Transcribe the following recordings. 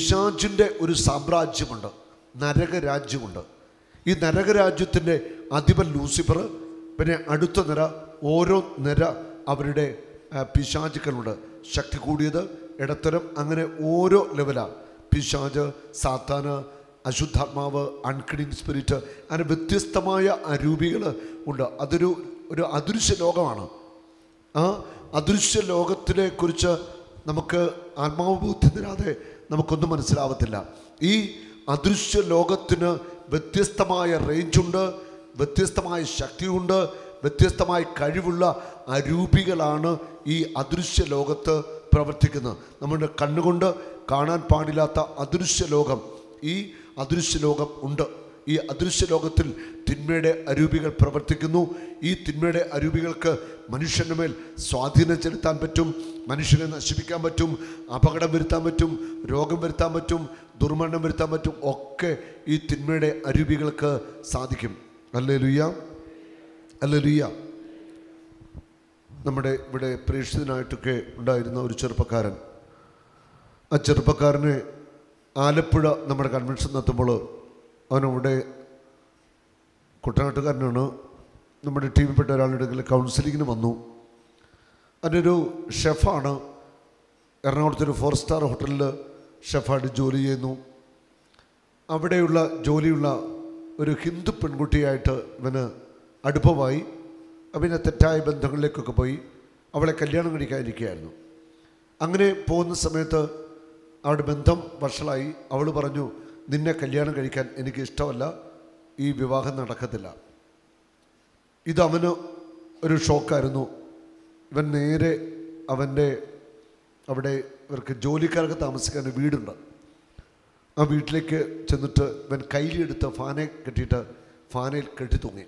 പിശാചിൻ്റെ ഒരു സാമ്രാജ്യമുണ്ട് നരകരാജ്യമുണ്ട് ഈ നരകരാജ്യത്തിൻ്റെ അധിപൻ ലൂസിഫർ പിന്നെ അടുത്ത നിര ഓരോ നിര അവരുടെ ആ, പിശാചുക്കളുണ്ട് ശക്തി കൂടിയത് ഇടത്തരം അങ്ങനെ ഓരോ ലെവലാണ് പിശാജ് സാത്താന് അശുദ്ധാത്മാവ് അൺക്ലീൻ സ്പിരിറ്റ് അങ്ങനെ വ്യത്യസ്തമായ അരൂപികൾ ഉണ്ട് അതൊരു ഒരു അദൃശ്യ ലോകമാണ് ആ അദൃശ്യ ലോകത്തിനെ കുറിച്ച് നമുക്ക് ആത്മാവ് ബുദ്ധി തരാതെ നമുക്കൊന്നും മനസ്സിലാവത്തില്ല ഈ അദൃശ്യ ലോകത്തിന് വ്യത്യസ്തമായ റേഞ്ചുണ്ട് വ്യത്യസ്തമായ ശക്തിയുണ്ട് വ്യത്യസ്തമായ കഴിവുള്ള അരൂപികളാണ് ഈ അദൃശ്യ ലോകത്ത് പ്രവർത്തിക്കുന്നത് നമ്മുടെ കണ്ണുകൊണ്ട് കാണാൻ പാടില്ലാത്ത അദൃശ്യ ലോകം ഈ അദൃശ്യ ലോകം ഉണ്ട് ഈ അദൃശ്യ ലോകത്തിൽ തിന്മയുടെ അരൂപികൾ പ്രവർത്തിക്കുന്നു ഈ തിന്മയുടെ അരൂപികൾക്ക് മനുഷ്യൻ്റെ മേൽ സ്വാധീനം ചെലുത്താൻ പറ്റും മനുഷ്യനെ നശിപ്പിക്കാൻ പറ്റും അപകടം വരുത്താൻ പറ്റും രോഗം വരുത്താൻ പറ്റും ദുർമരണം വരുത്താൻ പറ്റും ഒക്കെ ഈ തിന്മയുടെ അരൂപികൾക്ക് സാധിക്കും അല്ലേ ലുയ്യ അല്ലേ ലുയ്യ നമ്മുടെ ഇവിടെ പ്രേക്ഷിതനായിട്ടൊക്കെ ഉണ്ടായിരുന്ന ഒരു ചെറുപ്പക്കാരൻ ആ ചെറുപ്പക്കാരനെ ആലപ്പുഴ നമ്മുടെ കൺവെൻഷൻ നടത്തുമ്പോൾ അവനവിടെ കുട്ടനാട്ടുകാരനാണ് നമ്മുടെ ടീമിൽപ്പെട്ട ഒരാളുടെ അടുക്കൽ കൗൺസിലിങ്ങിന് വന്നു അതിനൊരു ഷെഫാണ് എറണാകുളത്തെ ഒരു ഫോർ സ്റ്റാർ ഹോട്ടലിൽ ഷെഫായിട്ട് ജോലി ചെയ്യുന്നു അവിടെയുള്ള ജോലിയുള്ള ഒരു ഹിന്ദു പെൺകുട്ടിയായിട്ട് ഇവന് അടുപ്പമായി അവന് തെറ്റായ ബന്ധങ്ങളിലേക്കൊക്കെ പോയി അവളെ കല്യാണം കഴിക്കാനിരിക്കുകയായിരുന്നു അങ്ങനെ പോകുന്ന സമയത്ത് അവരുടെ ബന്ധം വഷളായി അവൾ പറഞ്ഞു നിന്നെ കല്യാണം കഴിക്കാൻ എനിക്ക് ഇഷ്ടമല്ല ഈ വിവാഹം നടക്കത്തില്ല ഇത് അവന് ഒരു ഷോക്കായിരുന്നു ഇവൻ നേരെ അവൻ്റെ അവിടെ ഇവർക്ക് ജോലിക്കാർക്ക് താമസിക്കാൻ ഒരു വീടുണ്ട് ആ വീട്ടിലേക്ക് ചെന്നിട്ട് ഇവൻ കയ്യിലെടുത്ത് ഫാനെ കെട്ടിയിട്ട് ഫാനയിൽ കെട്ടി തൂങ്ങി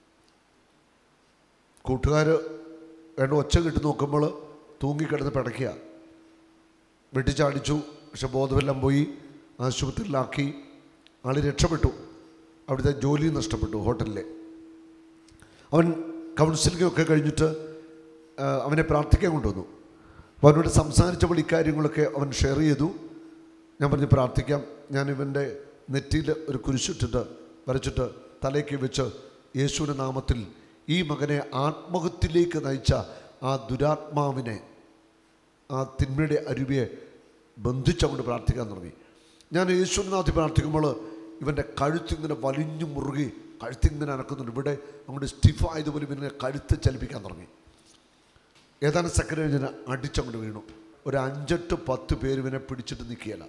കൂട്ടുകാർ വേണ്ട ഒച്ച കെട്ടി നോക്കുമ്പോൾ തൂങ്ങിക്കിടന്ന് പിടയ്ക്കുക വെട്ടിച്ചാടിച്ചു പക്ഷെ ബോധമെല്ലാം പോയി ആശുപത്രിയിലാക്കി ആൾ രക്ഷപ്പെട്ടു അവിടുത്തെ ജോലി നഷ്ടപ്പെട്ടു ഹോട്ടലിലെ അവൻ കൗൺസിലിംഗ് ഒക്കെ കഴിഞ്ഞിട്ട് ആ, അവനെ പ്രാർത്ഥിക്കാൻ കൊണ്ടുവന്നു അപ്പോൾ അവനോട് സംസാരിച്ചപ്പോൾ ഇക്കാര്യങ്ങളൊക്കെ അവൻ ഷെയർ ചെയ്തു ഞാൻ പറഞ്ഞു പ്രാർത്ഥിക്കാം ഞാൻ ഇവൻ്റെ നെറ്റിയിൽ ഒരു കുരിശിട്ടിട്ട് വരച്ചിട്ട് തലയ്ക്ക് വെച്ച് യേശുവിൻ്റെ നാമത്തിൽ ഈ മകനെ ആത്മഹത്യയിലേക്ക് നയിച്ച ആ ദുരാത്മാവിനെ ആ തിന്മയുടെ അരുവിയെ ബന്ധിച്ചങ്ങോട്ട് പ്രാർത്ഥിക്കാൻ തുടങ്ങി ഞാൻ യേശുവിനാഥി പ്രാർത്ഥിക്കുമ്പോൾ ഇവൻ്റെ കഴുത്തിങ്ങനെ വലിഞ്ഞു മുറുകി കഴുത്തിങ്ങനെ അനക്കുന്നുണ്ട് ഇവിടെ അങ്ങോട്ട് സ്റ്റിഫായതുപോലെ ഇവനെ കഴുത്ത് ചലിപ്പിക്കാൻ തുടങ്ങി ഏതാനും സെക്കൻഡ് കഴിഞ്ഞ് അടിച്ചങ്ങോട്ട് വീണു ഒരു അഞ്ചെട്ട് പത്ത് പേര് ഇവനെ പിടിച്ചിട്ട് നിൽക്കുകയില്ല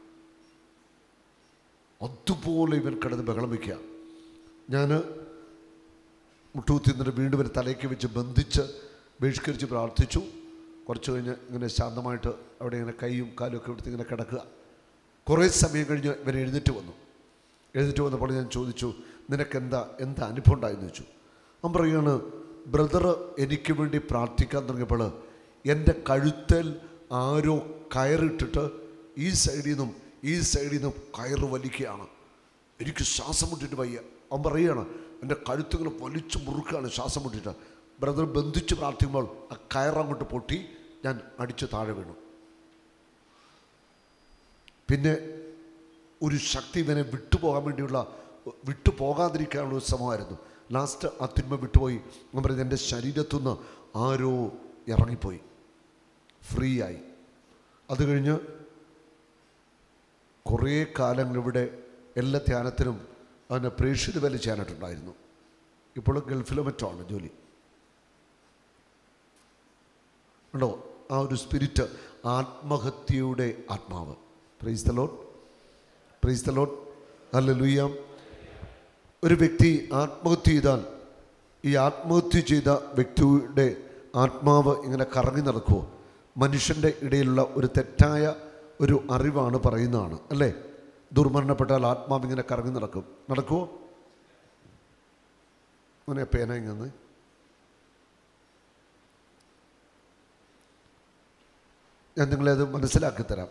അതുപോലെ ഇവൻ കിടന്ന് ബഹളം വയ്ക്കുക ഞാൻ മുട്ടുകുത്തി നിന്നിട്ട് വീണ്ടും ഒരു തലയ്ക്ക് വെച്ച് ബന്ധിച്ച് ബഹിഷ്കരിച്ച് പ്രാർത്ഥിച്ചു കുറച്ച് കഴിഞ്ഞ് ഇങ്ങനെ ശാന്തമായിട്ട് അവിടെ ഇങ്ങനെ കൈയും കാലും ഒക്കെ എടുത്ത് ഇങ്ങനെ കിടക്കുക കുറേ സമയം കഴിഞ്ഞ് ഇവൻ എഴുന്നേറ്റ് വന്നു എഴുന്നേറ്റ് വന്നപ്പോൾ ഞാൻ ചോദിച്ചു നിനക്കെന്താ എന്താ അനുഭവം ഉണ്ടായെന്ന് ചോദിച്ചു അവൻ പറയുകയാണ് ബ്രദർ എനിക്ക് വേണ്ടി പ്രാർത്ഥിക്കാൻ തുടങ്ങിയപ്പോൾ എൻ്റെ കഴുത്തിൽ ആരോ കയറിട്ടിട്ട് ഈ സൈഡിൽ നിന്നും ഈ സൈഡിൽ നിന്നും കയറ് വലിക്കുകയാണ് എനിക്ക് ശ്വാസം മുട്ടിട്ട് വയ്യ അവൻ പറയുകയാണ് എൻ്റെ കഴുത്തുകൾ വലിച്ചു മുറുക്കുകയാണ് ശ്വാസം മുട്ടിട്ട് ബ്രദർ ബന്ധിച്ച് പ്രാർത്ഥിക്കുമ്പോൾ ആ കയറങ്ങോട്ട് പൊട്ടി ഞാൻ അടിച്ച് താഴെ വീണു പിന്നെ ഒരു ശക്തി ഇവനെ വിട്ടുപോകാൻ വേണ്ടിയുള്ള വിട്ടു പോകാതിരിക്കാനുള്ള ഒരു ശ്രമമായിരുന്നു ലാസ്റ്റ് ആ തിന്മ വിട്ടുപോയി ഞാൻ പറയുന്നത് എൻ്റെ ശരീരത്തുനിന്ന് ആരോ ഇറങ്ങിപ്പോയി ഫ്രീ ആയി അത് കഴിഞ്ഞ് കുറേ കാലങ്ങൾ ഇവിടെ എല്ലാ ധ്യാനത്തിനും അവനെ പ്രേക്ഷിത വില ചെയ്യാനായിട്ടുണ്ടായിരുന്നു ഇപ്പോൾ ഗൾഫിലോ മറ്റോ ആണ് ജോലി ഉണ്ടോ ആ ഒരു സ്പിരിറ്റ് ആത്മഹത്യയുടെ ആത്മാവ് prize the lot prize the lot അല്ല ലുയ്യാം ഒരു വ്യക്തി ആത്മഹത്യ ചെയ്താൽ ഈ ആത്മഹത്യ ചെയ്ത വ്യക്തിയുടെ ആത്മാവ് ഇങ്ങനെ കറങ്ങി നടക്കുമോ മനുഷ്യൻ്റെ ഇടയിലുള്ള ഒരു തെറ്റായ ഒരു അറിവാണ് പറയുന്നതാണ് അല്ലേ ദുർമരണപ്പെട്ടാൽ ആത്മാവ് ഇങ്ങനെ കറങ്ങി നടക്കും നടക്കുമോ അങ്ങനെ പേന ഇങ്ങനെ ഞാൻ നിങ്ങളെ അത് മനസ്സിലാക്കി തരാം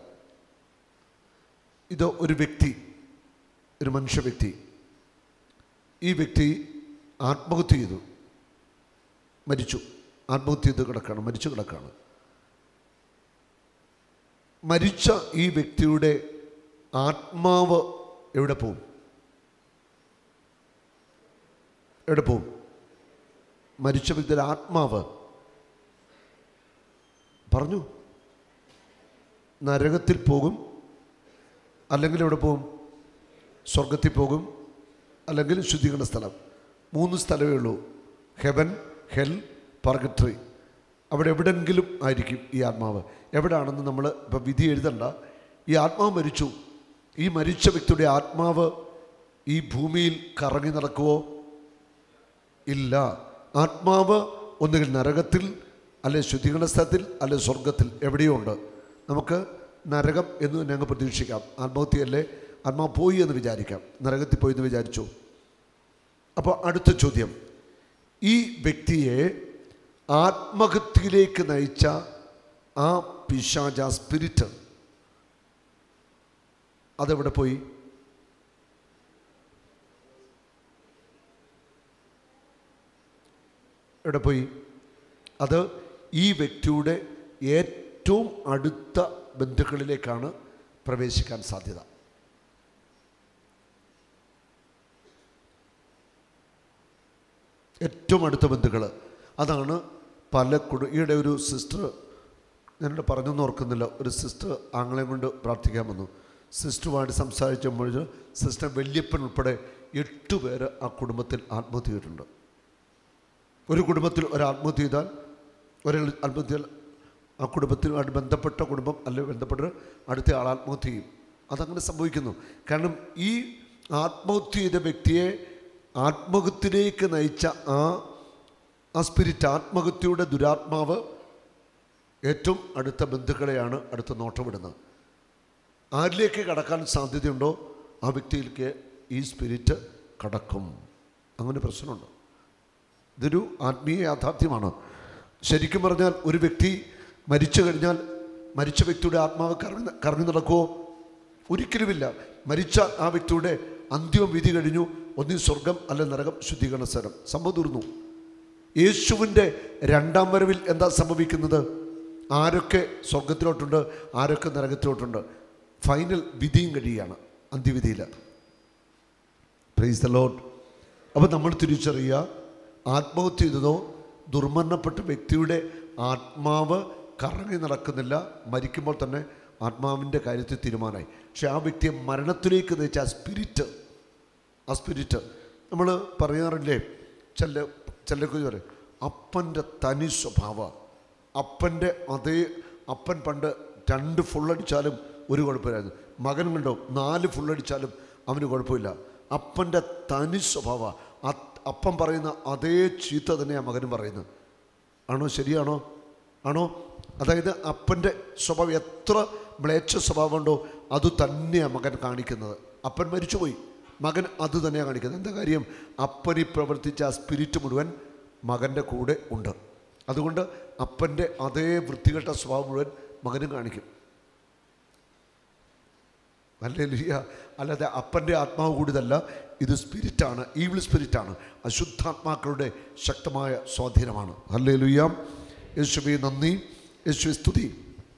ഇത് ഒരു വ്യക്തി ഒരു മനുഷ്യ വ്യക്തി ഈ വ്യക്തി ആത്മഹത്യ ചെയ്തു മരിച്ചു ആത്മഹത്യ ചെയ്ത് കിടക്കാണ് മരിച്ചു കിടക്കാണ് മരിച്ച ഈ വ്യക്തിയുടെ ആത്മാവ് എവിടെ പോവും എവിടെ പോവും മരിച്ച വ്യക്തിയുടെ ആത്മാവ് പറഞ്ഞു നരകത്തിൽ പോകും അല്ലെങ്കിൽ എവിടെ പോകും സ്വർഗത്തിൽ പോകും അല്ലെങ്കിൽ ശുദ്ധീകരണ സ്ഥലം മൂന്ന് സ്ഥലമേ ഉള്ളൂ ഹെവൻ ഹെൽ പർഗട്രി അവിടെ എവിടെങ്കിലും ആയിരിക്കും ഈ ആത്മാവ് എവിടെയാണെന്ന് നമ്മൾ ഇപ്പം വിധി എഴുതണ്ട ഈ ആത്മാവ് മരിച്ചു ഈ മരിച്ച വ്യക്തിയുടെ ആത്മാവ് ഈ ഭൂമിയിൽ കറങ്ങി നടക്കുവോ ഇല്ല ആത്മാവ് ഒന്നുകിൽ നരകത്തിൽ അല്ലെ ശുദ്ധീകരണ സ്ഥലത്തിൽ അല്ലെ സ്വർഗത്തിൽ എവിടെയോ ഉണ്ട് നമുക്ക് നരകം എന്ന് തന്നെ അങ്ങ് പ്രതീക്ഷിക്കാം ആത്മഹത്യയല്ലേ ആത്മാവ് പോയി എന്ന് വിചാരിക്കാം നരകത്തിൽ പോയി എന്ന് വിചാരിച്ചു അപ്പോൾ അടുത്ത ചോദ്യം ഈ വ്യക്തിയെ ആത്മഹത്യയിലേക്ക് നയിച്ച ആ പിശാജ സ്പിരിറ്റ് അതെവിടെ പോയി എവിടെ പോയി അത് ഈ വ്യക്തിയുടെ ഏറ്റവും അടുത്ത ബന്ധുക്കളിലേക്കാണ് പ്രവേശിക്കാൻ സാധ്യത ഏറ്റവും അടുത്ത ബന്ധുക്കൾ അതാണ് പല കുടു ഈയിടെ ഒരു സിസ്റ്റർ ഞാനിവിടെ പറഞ്ഞൊന്നും ഓർക്കുന്നില്ല ഒരു സിസ്റ്റർ ആങ്ങളെയും കൊണ്ട് പ്രാർത്ഥിക്കാൻ വന്നു സിസ്റ്ററുമായിട്ട് സംസാരിച്ചപ്പോൾ സിസ്റ്റർ വല്യപ്പൻ ഉൾപ്പെടെ എട്ട് പേര് ആ കുടുംബത്തിൽ ആത്മഹത്യ ചെയ്തിട്ടുണ്ട് ഒരു കുടുംബത്തിൽ ഒരു ആത്മഹത്യ ചെയ്താൽ ഒരാൾ ആത്മഹത്യ ചെയ്താൽ ആ കുടുംബത്തിനുമായിട്ട് ബന്ധപ്പെട്ട കുടുംബം അല്ലെങ്കിൽ ബന്ധപ്പെട്ട അടുത്ത ആൾ ആത്മഹത്യ ചെയ്യും അതങ്ങനെ സംഭവിക്കുന്നു കാരണം ഈ ആത്മഹത്യ ചെയ്ത വ്യക്തിയെ ആത്മഹത്യയിലേക്ക് നയിച്ച ആ ആ സ്പിരിറ്റ് ആത്മഹത്യയുടെ ദുരാത്മാവ് ഏറ്റവും അടുത്ത ബന്ധുക്കളെയാണ് അടുത്ത നോട്ടമിടുന്നത് ആരിലേക്ക് കടക്കാൻ സാധ്യതയുണ്ടോ ആ വ്യക്തിയിലേക്ക് ഈ സ്പിരിറ്റ് കടക്കും അങ്ങനെ പ്രശ്നമുണ്ട് ഇതൊരു ആത്മീയ യാഥാർത്ഥ്യമാണ് ശരിക്കും പറഞ്ഞാൽ ഒരു വ്യക്തി മരിച്ചു കഴിഞ്ഞാൽ മരിച്ച വ്യക്തിയുടെ ആത്മാവ് കറങ്ങി കറങ്ങി നടക്കുമോ ഒരിക്കലുമില്ല മരിച്ച ആ വ്യക്തിയുടെ അന്തിമ വിധി കഴിഞ്ഞു ഒന്നീ സ്വർഗം അല്ലെ നരകം ശുദ്ധീകരണ സ്ഥലം സംഭവം തീർന്നു യേശുവിൻ്റെ രണ്ടാം വരവിൽ എന്താ സംഭവിക്കുന്നത് ആരൊക്കെ സ്വർഗത്തിലോട്ടുണ്ട് ആരൊക്കെ നരകത്തിലോട്ടുണ്ട് ഫൈനൽ വിധിയും കഴിയുകയാണ് അന്ത്യവിധിയിൽ പ്രൈസ് ദ ലോഡ് അപ്പോൾ നമ്മൾ തിരിച്ചറിയുക ആത്മഹത്യ ചെയ്തതോ ദുർമരണപ്പെട്ട വ്യക്തിയുടെ ആത്മാവ് കറങ്ങി നടക്കുന്നില്ല മരിക്കുമ്പോൾ തന്നെ ആത്മാവിൻ്റെ കാര്യത്തിൽ തീരുമാനമായി പക്ഷെ ആ വ്യക്തിയെ മരണത്തിലേക്ക് നയിച്ച ആ സ്പിരിറ്റ് ആ സ്പിരിറ്റ് നമ്മൾ പറയാറില്ലേ ചില ചിലർക്ക് പറയും അപ്പൻ്റെ തനി സ്വഭാവ അപ്പൻ്റെ അതേ അപ്പൻ പണ്ട് രണ്ട് ഫുള്ളടിച്ചാലും ഒരു കുഴപ്പമില്ലായിരുന്നു മകൻ കണ്ടോ നാല് ഫുള്ളടിച്ചാലും അവന് കുഴപ്പമില്ല അപ്പൻ്റെ തനി സ്വഭാവ അപ്പൻ പറയുന്ന അതേ ചീത്ത തന്നെയാണ് മകനും പറയുന്നത് ആണോ ശരിയാണോ ആണോ അതായത് അപ്പൻ്റെ സ്വഭാവം എത്ര മ്ലേച്ഛ സ്വഭാവമുണ്ടോ അത് തന്നെയാണ് മകൻ കാണിക്കുന്നത് അപ്പൻ മരിച്ചുപോയി മകൻ അത് തന്നെയാണ് കാണിക്കുന്നത് എന്താ കാര്യം അപ്പനി പ്രവർത്തിച്ച ആ സ്പിരിറ്റ് മുഴുവൻ മകൻ്റെ കൂടെ ഉണ്ട് അതുകൊണ്ട് അപ്പൻ്റെ അതേ വൃത്തികെട്ട സ്വഭാവം മുഴുവൻ മകനും കാണിക്കും അല്ലേലിയ അല്ലാതെ അപ്പൻ്റെ ആത്മാവ് കൂടിയതല്ല ഇത് സ്പിരിറ്റാണ് ഈവിൾ സ്പിരിറ്റാണ് അശുദ്ധാത്മാക്കളുടെ ശക്തമായ സ്വാധീനമാണ് അല്ലേ ലുയ്യാം യേശുവെ നന്ദി യേശുവെ സ്തുതി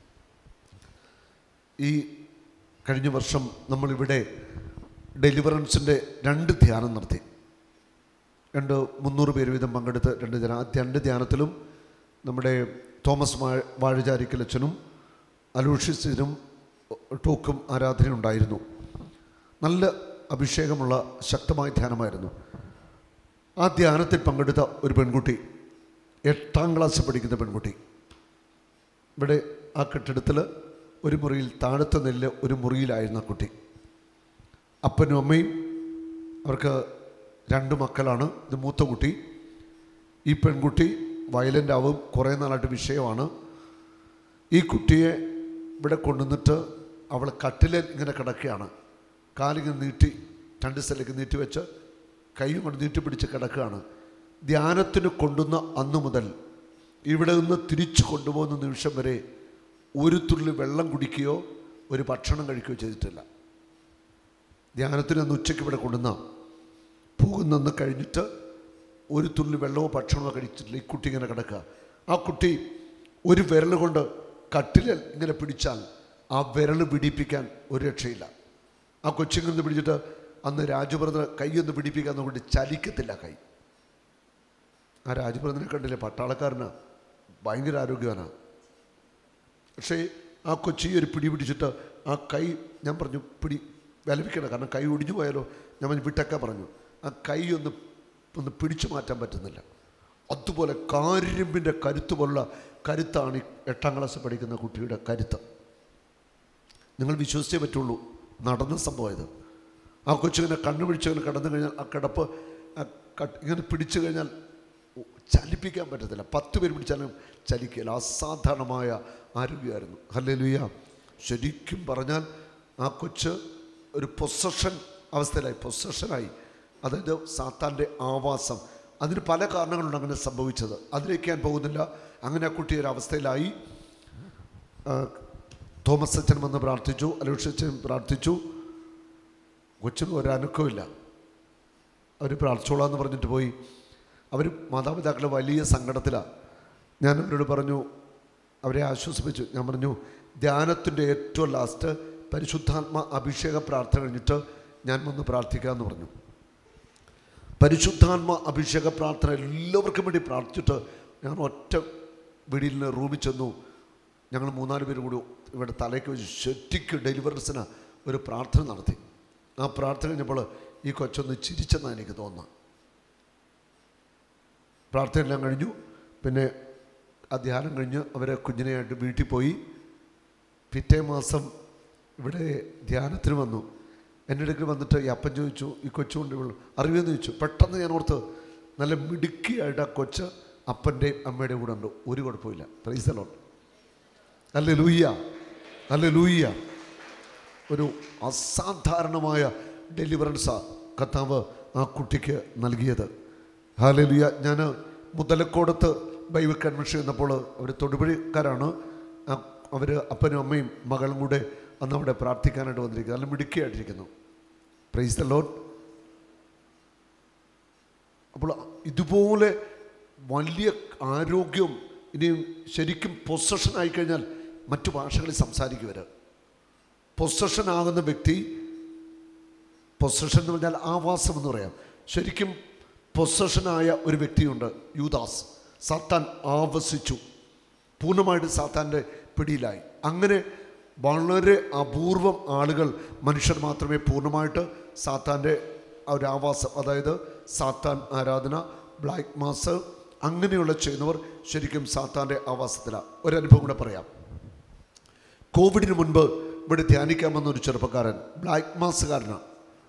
ഈ കഴിഞ്ഞ വർഷം നമ്മളിവിടെ ഡെലിവറൻസിൻ്റെ രണ്ട് ധ്യാനം നടത്തി രണ്ട് മുന്നൂറ് പേര് വീതം പങ്കെടുത്ത് രണ്ട് ധ്യാനം ആ രണ്ട് ധ്യാനത്തിലും നമ്മുടെ തോമസ് വാഴ വാഴചാരിക്കലച്ചനും അലൂഷ്യസിനും ടോക്കും ആരാധന ഉണ്ടായിരുന്നു നല്ല അഭിഷേകമുള്ള ശക്തമായ ധ്യാനമായിരുന്നു ആ ധ്യാനത്തിൽ പങ്കെടുത്ത ഒരു പെൺകുട്ടി എട്ടാം ക്ലാസ്സിൽ പഠിക്കുന്ന പെൺകുട്ടി ഇവിടെ ആ കെട്ടിടത്തിൽ ഒരു മുറിയിൽ താഴത്തെ നെല്ല് ഒരു മുറിയിലായിരുന്നു ആ കുട്ടി അപ്പനും അമ്മയും അവർക്ക് രണ്ട് മക്കളാണ് ഇത് മൂത്ത കുട്ടി ഈ പെൺകുട്ടി വയലൻ്റ് ആവും കുറേ നാളായിട്ട് വിഷയമാണ് ഈ കുട്ടിയെ ഇവിടെ കൊണ്ടുവന്നിട്ട് അവൾ കട്ടിലിൽ ഇങ്ങനെ കിടക്കുകയാണ് കാലിങ്ങനെ നീട്ടി രണ്ട് സ്ഥലത്തേക്ക് നീട്ടി വെച്ച് കൈ കൊണ്ട് നീട്ടി പിടിച്ച് കിടക്കുകയാണ് ധ്യാനത്തിന് കൊണ്ടുവന്ന അന്നു മുതൽ ഇവിടെ നിന്ന് തിരിച്ചു കൊണ്ടുപോകുന്ന നിമിഷം വരെ ഒരു തുള്ളി വെള്ളം കുടിക്കുകയോ ഒരു ഭക്ഷണം കഴിക്കുകയോ ചെയ്തിട്ടില്ല ധ്യാനത്തിന് അന്ന് ഉച്ചയ്ക്ക് ഇവിടെ കൊണ്ടുവന്ന പോകുന്നെന്ന് കഴിഞ്ഞിട്ട് ഒരു തുള്ളി വെള്ളമോ ഭക്ഷണമോ കഴിച്ചിട്ടില്ല ഈ കുട്ടി ഇങ്ങനെ കിടക്കുക ആ കുട്ടി ഒരു വിരൽ കൊണ്ട് കട്ടിലിൽ ഇങ്ങനെ പിടിച്ചാൽ ആ വിരൽ പിടിപ്പിക്കാൻ ഒരു രക്ഷയില്ല ആ കൊച്ചിങ്ങനെ പിടിച്ചിട്ട് അന്ന് രാജുബ്രദർ കൈ ഒന്ന് പിടിപ്പിക്കാൻ നോക്കിയിട്ട് ചലിക്കത്തില്ല കൈ ആ രാജുബ്രദറിനെ കണ്ടില്ലേ പട്ടാളക്കാരനാ ഭയങ്കര ആരോഗ്യവാനാണ് പക്ഷേ ആ കൊച്ചി ഒരു പിടി പിടിച്ചിട്ട് ആ കൈ ഞാൻ പറഞ്ഞു പിടി വിലപിക്കണം കാരണം കൈ ഒടിഞ്ഞു പോയാലോ ഞാൻ പറഞ്ഞു വിട്ടൊക്കെ പറഞ്ഞു ആ കൈ ഒന്ന് ഒന്ന് പിടിച്ചു മാറ്റാൻ പറ്റുന്നില്ല അതുപോലെ കാരിമ്പിൻ്റെ കരുത്ത് പോലുള്ള കരുത്താണ് ഈ എട്ടാം ക്ലാസ് പഠിക്കുന്ന കുട്ടിയുടെ കരുത്ത് നിങ്ങൾ വിശ്വസിച്ചേ പറ്റുള്ളൂ നടന്ന സംഭവം ഇത് ആ കൊച്ചിങ്ങനെ കണ്ണു പിടിച്ചങ്ങനെ കടന്നു കഴിഞ്ഞാൽ ആ കിടപ്പ് ആ കട്ട് ഇങ്ങനെ പിടിച്ചു കഴിഞ്ഞാൽ ചലിപ്പിക്കാൻ പറ്റത്തില്ല പത്ത് പേര് പിടിച്ചാലും ചലിക്കില്ല അസാധാരണമായ ആരോഗ്യമായിരുന്നു ഹല്ലേലൂയ ശരിക്കും പറഞ്ഞാൽ ആ കൊച്ച് ഒരു പൊസഷൻ അവസ്ഥയിലായി പൊസഷനായി അതായത് സാത്താൻ്റെ ആവാസം അതിന് പല കാരണങ്ങളുണ്ട് അങ്ങനെ സംഭവിച്ചത് അതിലേക്ക് ഞാൻ പോകുന്നില്ല അങ്ങനെ ആ കുട്ടി ഒരു അവസ്ഥയിലായി ആ, തോമസ് അച്ഛൻ വന്ന് പ്രാർത്ഥിച്ചു അലോഷ് അച്ഛൻ പ്രാർത്ഥിച്ചു കൊച്ചിന് ഒരനക്കമില്ല അവർ പ്രാർത്ഥിച്ചോളാന്ന് പറഞ്ഞിട്ട് പോയി അവർ മാതാപിതാക്കൾ വലിയ സങ്കടത്തിലാണ് ഞാൻ അവരോട് പറഞ്ഞു അവരെ ആശ്വസിപ്പിച്ചു ഞാൻ പറഞ്ഞു ധ്യാനത്തിൻ്റെ ഏറ്റവും ലാസ്റ്റ് പരിശുദ്ധാത്മ അഭിഷേക പ്രാർത്ഥന കഴിഞ്ഞിട്ട് ഞാൻ വന്ന് പ്രാർത്ഥിക്കാമെന്ന് പറഞ്ഞു പരിശുദ്ധാത്മ അഭിഷേക പ്രാർത്ഥന എല്ലാവർക്കും വേണ്ടി പ്രാർത്ഥിച്ചിട്ട് ഞാൻ ഒറ്റ വീടിൽ നിന്ന് റൂമിൽ ചെന്നു ഞങ്ങൾ മൂന്നാല് പേരും കൂടി ഇവിടെ തലയ്ക്ക് വെച്ച് ശരിക്ക് ഡെലിവറൻസിന് ഒരു പ്രാർത്ഥന നടത്തി ആ പ്രാർത്ഥന കഴിഞ്ഞപ്പോൾ ഈ കൊച്ചൊന്ന് ചിരിച്ചെന്നാണ് എനിക്ക് തോന്നുന്നത് പ്രാർത്ഥന എല്ലാം കഴിഞ്ഞു പിന്നെ ആ ധ്യാനം കഴിഞ്ഞ് അവരെ കുഞ്ഞിനെയായിട്ട് വീട്ടിൽ പോയി പിറ്റേ മാസം ഇവിടെ ധ്യാനത്തിന് വന്നു എൻ്റെ അടുക്കൽ വന്നിട്ട് ഈ അപ്പൻ ചോദിച്ചു ഈ കൊച്ചുകൊണ്ട് ഇവൾ അറിയുമെന്ന് ചോദിച്ചു പെട്ടെന്ന് ഞാൻ ഓർത്ത് നല്ല മിടുക്കിയായിട്ട് ആ കൊച്ച് അപ്പൻ്റെയും അമ്മയുടെയും കൂടെ ഉണ്ട് ഒരു കുഴപ്പമില്ല പ്രൈസലോട്ട് അല്ലേ ലൂയ്യ അല്ലേ ലൂയ്യ ഒരു അസാധാരണമായ ഡെലിവറൻസാണ് കർത്താവ് ആ കുട്ടിക്ക് നൽകിയത് ഹാലലിയ ഞാൻ മുതലക്കോടത്ത് ബൈബിൾ കൺവെൻഷൻ ചെന്നപ്പോൾ അവർ തൊടുപുഴക്കാരാണ് അവർ അപ്പനും അമ്മയും മകളും കൂടെ അന്ന് അവിടെ പ്രാർത്ഥിക്കാനായിട്ട് വന്നിരിക്കുന്നത് നല്ല മിടുക്കിയായിട്ടിരിക്കുന്നു പ്രൈസ് ദ ലോഡ് അപ്പോൾ ഇതുപോലെ വലിയ ആരോഗ്യവും ഇനിയും ശരിക്കും പൊസഷൻ ആയിക്കഴിഞ്ഞാൽ മറ്റു ഭാഷകളിൽ സംസാരിക്കുവർ പൊസഷൻ ആകുന്ന വ്യക്തി പൊസഷൻ എന്ന് പറഞ്ഞാൽ ആവാസം എന്ന് പറയാം ശരിക്കും പൊസഷനായ ഒരു വ്യക്തിയുണ്ട് യൂദാസ് സാത്താൻ ആവസിച്ചു പൂർണ്ണമായിട്ട് സാത്താൻ്റെ പിടിയിലായി അങ്ങനെ വളരെ അപൂർവം ആളുകൾ മനുഷ്യർ മാത്രമേ പൂർണ്ണമായിട്ട് സാത്താൻ്റെ ആ ഒരു ആവാസം അതായത് സാത്താൻ ആരാധന ബ്ലാക്ക് മാസ് അങ്ങനെയുള്ള ചെയ്യുന്നവർ ശരിക്കും സാത്താൻ്റെ ആവാസത്തിലാണ് ഒരനുഭവം കൂടെ പറയാം കോവിഡിന് മുൻപ് ഇവിടെ ധ്യാനിക്കാൻ വന്ന ഒരു ചെറുപ്പക്കാരൻ ബ്ലാക്ക് മാസുകാരനാണ്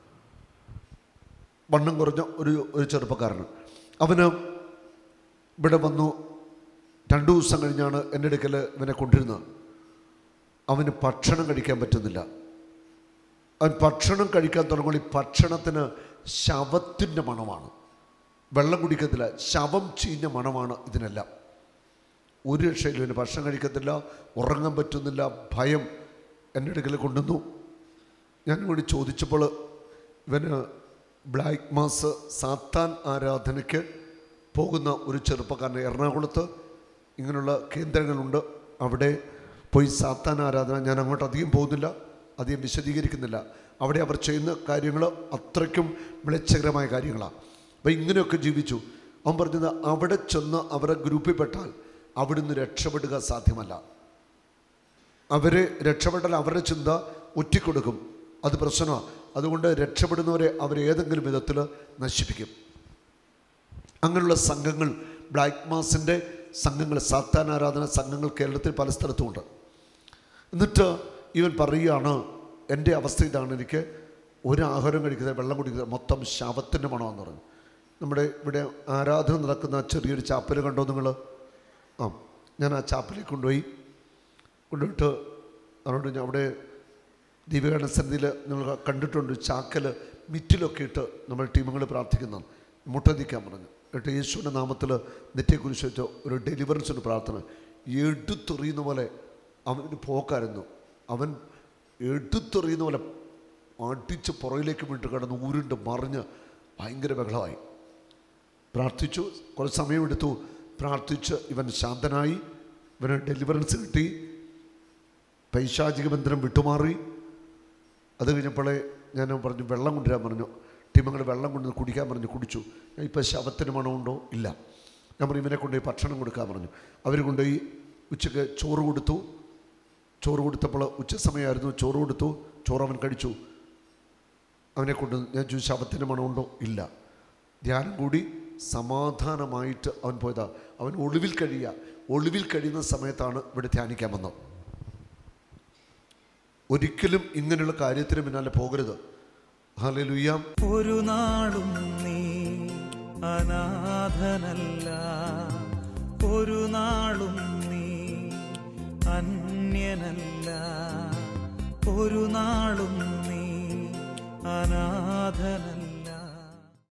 വണ്ണം കുറഞ്ഞ ഒരു ഒരു ചെറുപ്പക്കാരന് അവന് ഇവിടെ വന്നു രണ്ടു ദിവസം കഴിഞ്ഞാണ് എൻ്റെ അടുക്കൽ ഇവനെ കൊണ്ടിരുന്നത് അവന് ഭക്ഷണം കഴിക്കാൻ പറ്റുന്നില്ല അവൻ ഭക്ഷണം കഴിക്കാൻ തുടങ്ങുമ്പോൾ ഈ ഭക്ഷണത്തിന് ശവത്തിൻ്റെ മണമാണ് വെള്ളം കുടിക്കത്തില്ല ശവം ചീഞ്ഞ മണമാണ് ഇതിനെല്ലാം ഒരു രക്ഷയിലും ഇവന് ഭക്ഷണം കഴിക്കത്തില്ല ഉറങ്ങാൻ പറ്റുന്നില്ല ഭയം എൻ്റെ അടുക്കൽ കൊണ്ടുവന്നു ഞാൻ കൂടി ചോദിച്ചപ്പോൾ ഇവന് ബ്ലാക്ക് മാസ് സാത്താൻ ആരാധനയ്ക്ക് പോകുന്ന ഒരു ചെറുപ്പക്കാരൻ എറണാകുളത്ത് ഇങ്ങനെയുള്ള കേന്ദ്രങ്ങളുണ്ട് അവിടെ പോയി സാത്താൻ ആരാധന ഞാൻ അങ്ങോട്ട് അധികം പോകുന്നില്ല അധികം വിശദീകരിക്കുന്നില്ല അവിടെ അവർ ചെയ്യുന്ന കാര്യങ്ങൾ അത്രയ്ക്കും വിളിച്ചകരമായ കാര്യങ്ങളാണ് അപ്പം ഇങ്ങനെയൊക്കെ ജീവിച്ചു അവൻ പറഞ്ഞത് അവിടെ ചെന്ന് അവരെ ഗ്രൂപ്പിൽ പെട്ടാൽ അവിടുന്ന് രക്ഷപ്പെടുക സാധ്യമല്ല അവരെ രക്ഷപ്പെട്ടാൽ അവരുടെ ചിന്ത ഒറ്റിക്കൊടുക്കും അത് പ്രശ്നമാണ് അതുകൊണ്ട് രക്ഷപ്പെടുന്നവരെ അവർ ഏതെങ്കിലും വിധത്തിൽ നശിപ്പിക്കും അങ്ങനെയുള്ള സംഘങ്ങൾ ബ്ലാക്ക് മാസിൻ്റെ സംഘങ്ങൾ സാത്താൻ ആരാധന സംഘങ്ങൾ കേരളത്തിൽ പല സ്ഥലത്തുമുണ്ട് എന്നിട്ട് ഇവൻ പറയുകയാണ് എൻ്റെ അവസ്ഥ ഇതാണ് എനിക്ക് ഒരു ആഹാരം കഴിക്കുന്നത് വെള്ളം കുടിക്കുന്നത് മൊത്തം ശവത്തിൻ്റെ മണമെന്ന് പറഞ്ഞു നമ്മുടെ ഇവിടെ ആരാധന നടക്കുന്ന ചെറിയൊരു ചാപ്പൽ കണ്ടോ നിങ്ങൾ ആ ഞാൻ ആ ചാപ്പലിൽ കൊണ്ടുപോയി കൊണ്ടുപോയിട്ട് അതുകൊണ്ട് ഞാൻ അവിടെ ദീപികരണ സന്നിധിയിൽ നിങ്ങൾ കണ്ടിട്ടുണ്ട് ചാക്കൽ മിറ്റിലൊക്കെ ഇട്ട് നമ്മൾ ടീമുകൾ പ്രാർത്ഥിക്കുന്നതാണ് മുട്ടതിക്കാൻ പറഞ്ഞു എന്നിട്ട് യേശുവിൻ്റെ നാമത്തിൽ നെറ്റിയെക്കുറിച്ച് വെച്ച ഒരു ഡെലിവറൻസിന് പ്രാർത്ഥന എടുത്തെറിയുന്ന പോലെ അവന് പോക്കായിരുന്നു അവൻ എടുത്തെറിയുന്ന പോലെ അടിച്ച് പുറകിലേക്ക് വീട്ട് കിടന്ന് ഊരുണ്ട് മറിഞ്ഞ് ഭയങ്കര ബഹളമായി പ്രാർത്ഥിച്ചു കുറച്ച് സമയമെടുത്തു പ്രാർത്ഥിച്ച് ഇവൻ ശാന്തനായി ഇവന് ഡെലിവറൻസ് കിട്ടി പൈശാചിക ബന്ധനം വിട്ടുമാറി അത് കഴിഞ്ഞപ്പോഴേ ഞാൻ പറഞ്ഞു വെള്ളം കൊണ്ടുവരാൻ പറഞ്ഞു ടീമങ്ങൾ വെള്ളം കൊണ്ട് കുടിക്കാൻ പറഞ്ഞു കുടിച്ചു ഇപ്പം ശവത്തിന് മണമുണ്ടോ ഇല്ല ഞാൻ പറഞ്ഞു ഇവനെ കൊണ്ടുപോയി ഭക്ഷണം കൊടുക്കാൻ പറഞ്ഞു അവർ കൊണ്ടുപോയി ഉച്ചയ്ക്ക് ചോറ് കൊടുത്തു ചോറ് കൊടുത്തപ്പോൾ ഉച്ച സമയമായിരുന്നു ചോറ് കൊടുത്തു ചോറ് അവൻ കഴിച്ചു അവനെ കൊണ്ട് ഞാൻ ചോദിച്ചു ശവത്തിന് മണമുണ്ടോ ഇല്ല ധ്യാനം കൂടി സമാധാനമായിട്ട് അവൻ പോയതാ അവൻ ഒളിവിൽ കഴിയുക ഒളിവിൽ കഴിയുന്ന സമയത്താണ് ഇവിടെ ധ്യാനിക്കാൻ വന്നത് ഒരിക്കലും ഇങ്ങനെയുള്ള കാര്യത്തിന് പിന്നാലെ പോകരുത് ഹല്ലേലൂയ ഒരു നാളും നീ അനാഥനല്ല ഒരു നാളും നീ അന്യനല്ല ഒരു നാളും